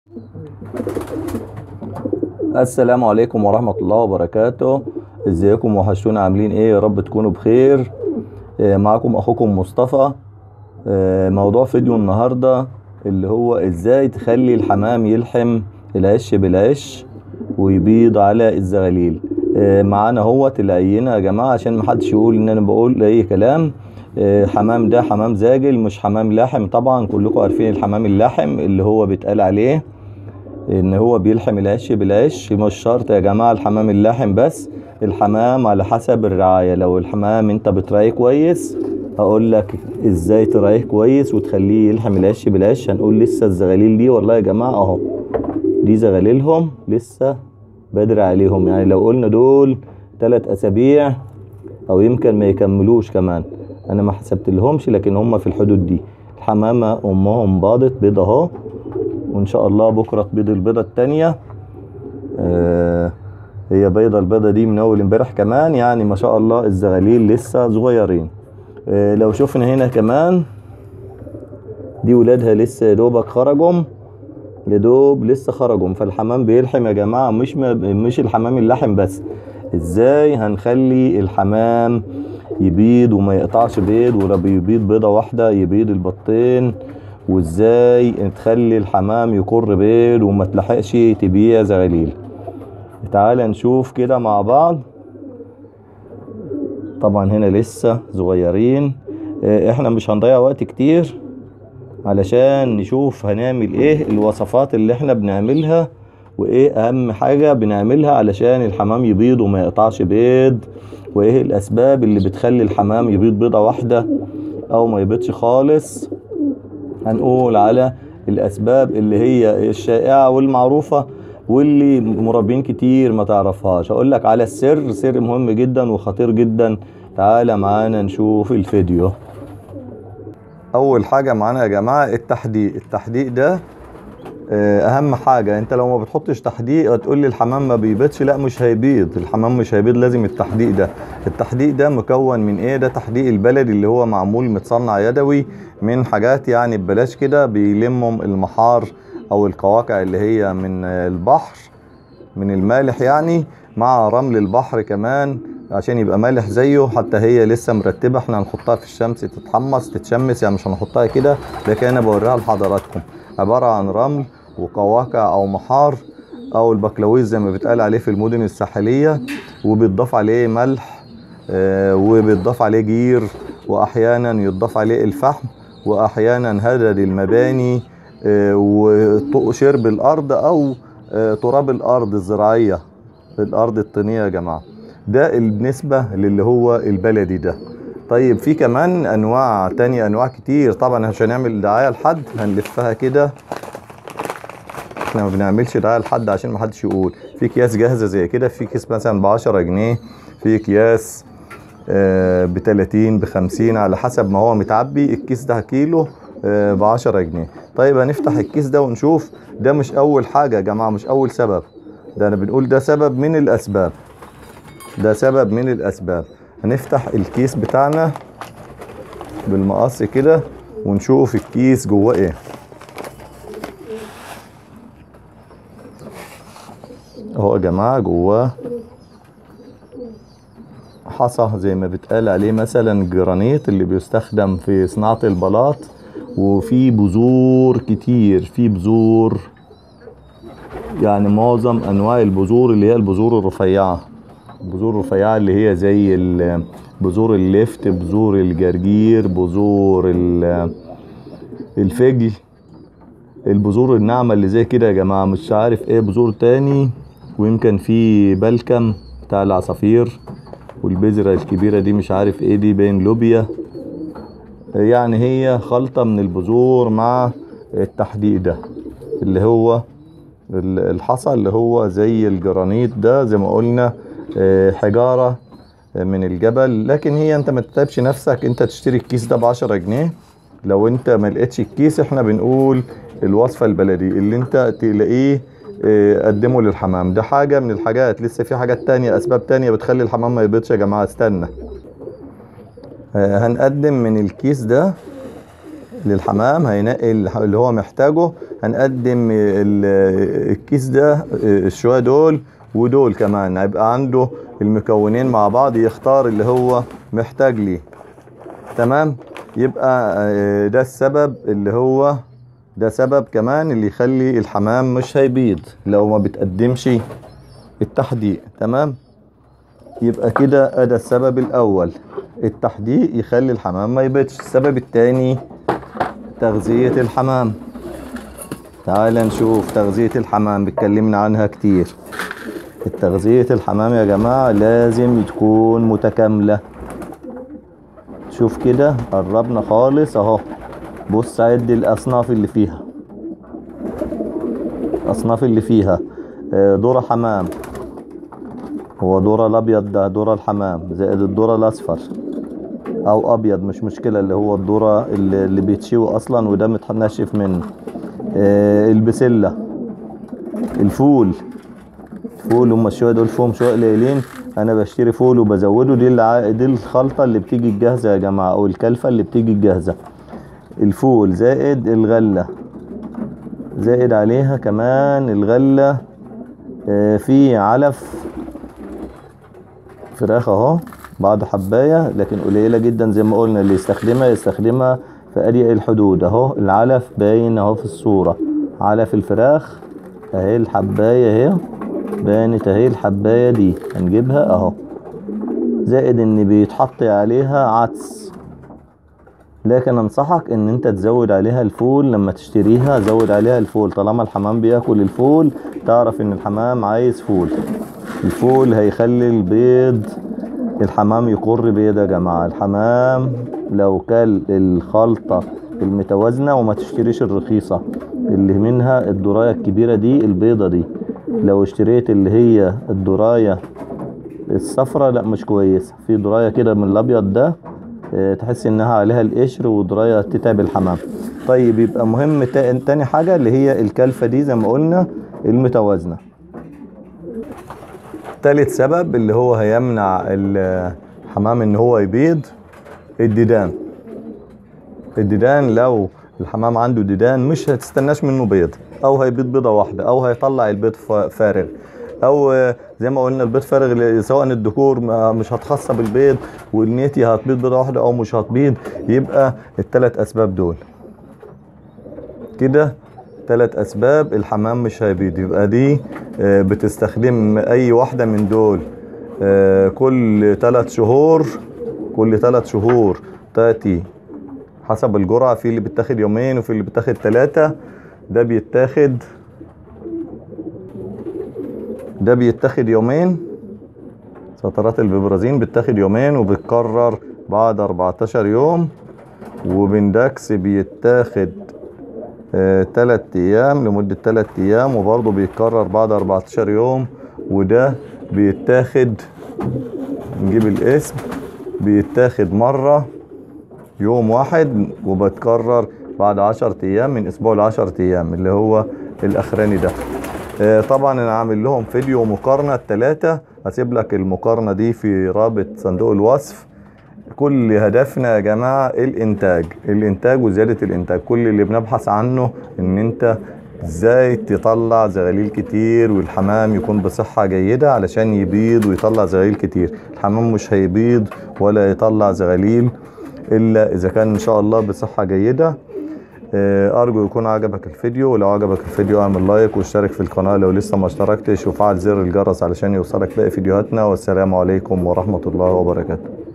السلام عليكم ورحمة الله وبركاته ازيكم وحشتونا عاملين ايه يا رب تكونوا بخير آه، معكم اخوكم مصطفى آه، موضوع فيديو النهاردة اللي هو ازاي تخلي الحمام يلحم العش بالعش ويبيض على الزغاليل آه، معانا هو تلاقينا يا جماعة عشان محدش يقول ان انا بقول اي كلام آه، حمام ده حمام زاجل مش حمام لاحم طبعا كلكم عارفين الحمام اللاحم اللي هو بيتقال عليه ان هو بيلحم العش بالعش مش شرط يا جماعة الحمام اللاحم بس الحمام على حسب الرعاية لو الحمام انت بتراعيه كويس هقول لك ازاي تراعيه كويس وتخليه يلحم العش بالعش هنقول لسه الزغاليل دي والله يا جماعة اهو دي زغاليلهم لسه بدري عليهم يعني لو قلنا دول تلات اسابيع او يمكن ما يكملوش كمان انا ما حسبت لهمش لكن هم في الحدود دي الحمامة امهم باضت بيضة اهو وان شاء الله بكرة تبيض البيضة التانية آه هي بيضة البيضة دي من اول امبارح كمان يعني ما شاء الله الزغاليل لسه صغيرين آه لو شفنا هنا كمان دي ولادها لسه يا دوبك خرجوا يا دوب لسه خرجوا فالحمام بيلحم يا جماعة مش ما مش الحمام اللحم بس ازاي هنخلي الحمام يبيض وما يقطعش بيض ولا بيبيض بيضة واحدة يبيض البطين وازاي تخلي الحمام يقر بيض وما تلحقش تبيع زغاليل تعال نشوف كده مع بعض طبعا هنا لسه صغيرين اه، احنا مش هنضيع وقت كتير علشان نشوف هنعمل ايه الوصفات اللي احنا بنعملها وايه اهم حاجة بنعملها علشان الحمام يبيض وما يقطعش بيض وايه الاسباب اللي بتخلي الحمام يبيض بيضة واحدة او ما يبيضش خالص هنقول على الاسباب اللي هي الشائعة والمعروفة واللي مربين كتير ما تعرفهاش هقول لك على السر سر مهم جدا وخطير جدا تعالى معانا نشوف الفيديو اول حاجة معانا يا جماعة التحديق التحديق ده آه، اهم حاجة انت لو ما بتحطش تحديق هتقول لي الحمام ما بيبيضش لا مش هيبيض الحمام مش هيبيض لازم التحديق ده التحديق ده مكون من ايه ده تحديق البلدي اللي هو معمول متصنع يدوي من حاجات يعني ببلاش كده بيلمهم المحار او القواقع اللي هي من آه، البحر من المالح يعني مع رمل البحر كمان عشان يبقى مالح زيه حتى هي لسه مرتبة احنا هنحطها في الشمس تتحمص تتشمس يعني مش هنحطها كده لكن انا بوريها لحضراتكم عبارة عن رمل وقواقع او محار او البكلاويز زي ما بيتقال عليه في المدن الساحلية وبيتضاف عليه ملح آه، وبيتضاف عليه جير واحيانا يضاف عليه الفحم واحيانا هدد المباني آه، وشرب الارض او آه، تراب الارض الزراعية الارض الطينية يا جماعة ده بالنسبة للي هو البلدي ده طيب في كمان انواع تانية انواع كتير طبعا عشان نعمل دعاية لحد هنلفها كده احنا ما بنعملش دعاية لحد عشان ما حدش يقول في اكياس جاهزة زي كده في كيس مثلا ب 10 جنيه في اكياس ب 30 ب 50 على حسب ما هو متعبي الكيس ده كيلو ب 10 جنيه طيب هنفتح الكيس ده ونشوف ده مش اول حاجة يا جماعة مش اول سبب ده انا بنقول ده سبب من الاسباب ده سبب من الاسباب هنفتح الكيس بتاعنا بالمقص كده ونشوف الكيس جواه ايه اهو يا جماعة جواه حصى زي ما بيتقال عليه مثلا جرانيت اللي بيستخدم في صناعة البلاط وفي بذور كتير في بذور يعني معظم انواع البذور اللي هي البذور الرفيعة البذور الرفيعة اللي هي زي ال- بذور اللفت بذور الجرجير بذور ال- الفجل البذور الناعمة اللي زي كده يا جماعة مش عارف ايه بذور تاني ويمكن في بلكم بتاع العصافير والبذرة الكبيرة دي مش عارف ايه دي بين لوبيا يعني هي خلطة من البذور مع التحديق ده اللي هو ال- الحصى اللي هو زي الجرانيت ده زي ما قلنا آه، حجارة من الجبل لكن هي انت ما تتعبش نفسك انت تشتري الكيس ده بعشرة جنيه لو انت ما لقيتش الكيس احنا بنقول الوصفة البلدي اللي انت تلاقيه آه، قدمه للحمام ده حاجة من الحاجات لسه في حاجات تانية اسباب تانية بتخلي الحمام ما يبيضش يا جماعة استنى آه، هنقدم من الكيس ده للحمام هينقي الح- اللي هو محتاجه هنقدم ال- الكيس ده الشوية دول ودول كمان هيبقى عنده المكونين مع بعض يختار اللي هو محتاج ليه تمام يبقى آه، ده السبب اللي هو ده سبب كمان اللي يخلي الحمام مش هيبيض لو ما بتقدمش التحديق تمام يبقى كده ده السبب الاول التحديق يخلي الحمام ما يبيضش السبب التاني تغذية الحمام تعال نشوف تغذية الحمام بتكلمنا عنها كتير التغذية الحمام يا جماعة لازم تكون متكاملة شوف كده قربنا خالص اهو بص عد الاصناف اللي فيها الاصناف اللي فيها آه، ذرة حمام هو ذرة الابيض ده ذرة الحمام زائد الذرة الاصفر او ابيض مش مشكلة اللي هو الذرة اللي, اللي بيتشوي اصلا وده متنشف منه آه، البسلة الفول فول هم الشوية دول فيهم شوية قليلين انا بشتري فول وبزوده دي الع... دي الخلطة اللي بتيجي الجاهزة يا جماعة او الكلفة اللي بتيجي الجاهزة الفول زائد الغلة زائد عليها كمان الغلة آه، في علف فراخ اهو بعض حباية لكن قليلة جدا زي ما قلنا اللي يستخدمها يستخدمها في أضيق الحدود اهو العلف باين اهو في الصورة علف الفراخ اهي الحباية اهي بانت اهي الحباية دي هنجيبها اهو زائد ان بيتحط عليها عدس لكن انصحك ان انت تزود عليها الفول لما تشتريها زود عليها الفول طالما الحمام بياكل الفول تعرف ان الحمام عايز فول الفول هيخلي البيض الحمام يقر بيض يا جماعة الحمام لو كل الخلطة المتوازنة وما تشتريش الرخيصة اللي منها الدراية الكبيرة دي البيضة دي لو اشتريت اللي هي الدراية الصفرة لا مش كويسة في دراية كده من الابيض ده اه، تحس انها عليها القشر ودراية تتعب الحمام طيب يبقى مهم تا- تاني حاجة اللي هي الكلفة دي زي ما قلنا المتوازنة تالت سبب اللي هو هيمنع الحمام ان هو يبيض الديدان الديدان لو الحمام عنده ديدان مش هتستناش منه بيض او هيبيض بيضة واحدة او هيطلع البيض فا- فارغ او آه، زي ما قلنا البيض فارغ ل- سواء الذكور ما- مش هتخصب بالبيض والنيتي هتبيض بيضة واحدة او مش هتبيض يبقى التلات اسباب دول كده ثلاث اسباب الحمام مش هيبيض يبقى دي آه، بتستخدم اي واحدة من دول آه، كل ثلاث شهور كل ثلاث شهور تاتي حسب الجرعة في اللي بتاخد يومين وفي اللي بتاخد ثلاثة ده بيتاخد ده بيتاخد يومين سطرات الببرازين بتاخد يومين وبتكرر بعد 14 يوم وبندكس بيتاخد آه، تلات ايام لمدة تلات ايام وبرضه بيتكرر بعد 14 يوم وده بيتاخد نجيب الاسم بيتاخد مرة يوم واحد وبتكرر بعد 10 ايام من اسبوع ل 10 ايام اللي هو الاخراني ده آه، طبعا انا عامل لهم فيديو مقارنة التلاتة هسيب لك المقارنة دي في رابط صندوق الوصف كل هدفنا يا جماعة الانتاج الانتاج وزيادة الانتاج كل اللي بنبحث عنه ان انت ازاي تطلع زغاليل كتير والحمام يكون بصحة جيدة علشان يبيض ويطلع زغاليل كتير الحمام مش هيبيض ولا يطلع زغاليل الا اذا كان ان شاء الله بصحة جيدة آه، ارجو يكون عجبك الفيديو ولو عجبك الفيديو اعمل لايك واشترك في القناة لو لسه ما اشتركتش وفعل زر الجرس علشان يوصلك باقي فيديوهاتنا والسلام عليكم ورحمة الله وبركاته